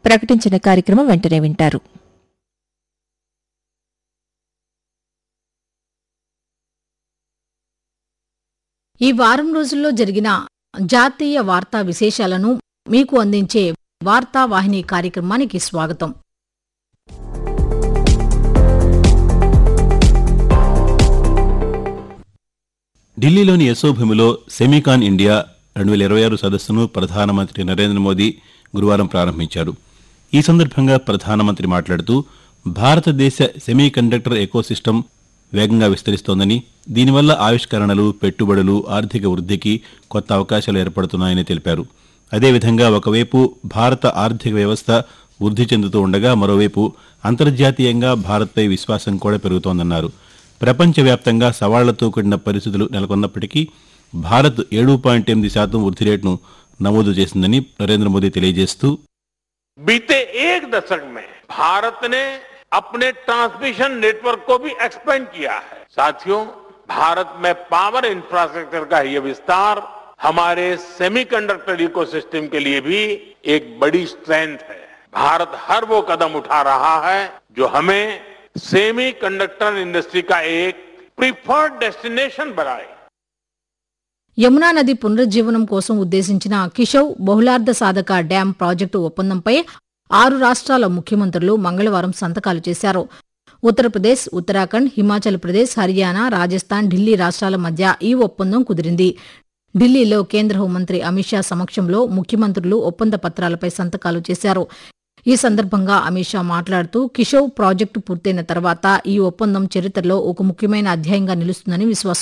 ప్రకటించిన కార్యక్రమం వెంటనే వింటారు ఈ వారం రోజుల్లో జరిగిన జాతీయ వార్తా విశేషాలను మీకు అందించే వార్తా వాహిని కార్యక్రమానికి స్వాగతం ఢిల్లీలోని యశోభూమిలో సెమీకాన్ ఇండియా రెండు వేల ఇరవై ఆరు సదస్సును ప్రధానమంత్రి నరేంద్ర మోదీ గురువారం ప్రారంభించారు ఈ సందర్భంగా ప్రధానమంత్రి మాట్లాడుతూ భారతదేశ సెమీకండక్టర్ ఎకోసిస్టమ్ వేగంగా విస్తరిస్తోందని దీనివల్ల ఆవిష్కరణలు పెట్టుబడులు ఆర్థిక వృద్ధికి కొత్త అవకాశాలు ఏర్పడుతున్నాయని తెలిపారు అదేవిధంగా ఒకవైపు భారత ఆర్థిక వ్యవస్థ వృద్ధి చెందుతూ ఉండగా మరోవైపు అంతర్జాతీయంగా భారత్పై విశ్వాసం కూడా పెరుగుతోందన్నారు ప్రపంచవ్యాప్తంగా సవాళ్లతో కూడిన పరిస్థితులు నెలకొన్నప్పటికీ భారత్ ఏడు పాయింట్ ఎనిమిది శాతం వృద్ధి రేటును నమోదు చేసిందని నరేంద్ర మోదీ తెలియజేస్తూ बीते एक दशक में भारत ने अपने ट्रांसमिशन नेटवर्क को भी एक्सपेंड किया है साथियों भारत में पावर इंफ्रास्ट्रक्चर का ये विस्तार हमारे सेमीकंडक्टर इकोसिस्टम के लिए भी एक बड़ी स्ट्रेंथ है भारत हर वो कदम उठा रहा है जो हमें सेमीकंडक्टर इंडस्ट्री का एक प्रिफर्ड डेस्टिनेशन बनाए యమునా నది పునరుజ్జీవనం కోసం ఉద్దేశించిన కిషవ్ బహుళార్ధ సాధక డ్యాం ప్రాజెక్టు ఒప్పందంపై ఆరు రాష్ట్రాల ముఖ్యమంత్రులు మంగళవారం సంతకాలు చేశారు ఉత్తరప్రదేశ్ ఉత్తరాఖండ్ హిమాచల్ ప్రదేశ్ హర్యానా రాజస్థాన్ ఢిల్లీ రాష్ట్రాల మధ్య ఈ ఒప్పందం కుదిరింది ఢిల్లీలో కేంద్ర హోంమంత్రి అమిత్ షా సమక్షంలో ముఖ్యమంత్రులు ఒప్పంద పత్రాలపై సంతకాలు చేశారు ఈ సందర్భంగా అమిత్ షా మాట్లాడుతూ కిషోవ్ ప్రాజెక్టు పూర్తయిన తర్వాత ఈ ఒప్పందం చరిత్రలో ఒక ముఖ్యమైన అధ్యాయంగా నిలుస్తుందని విశ్వాసం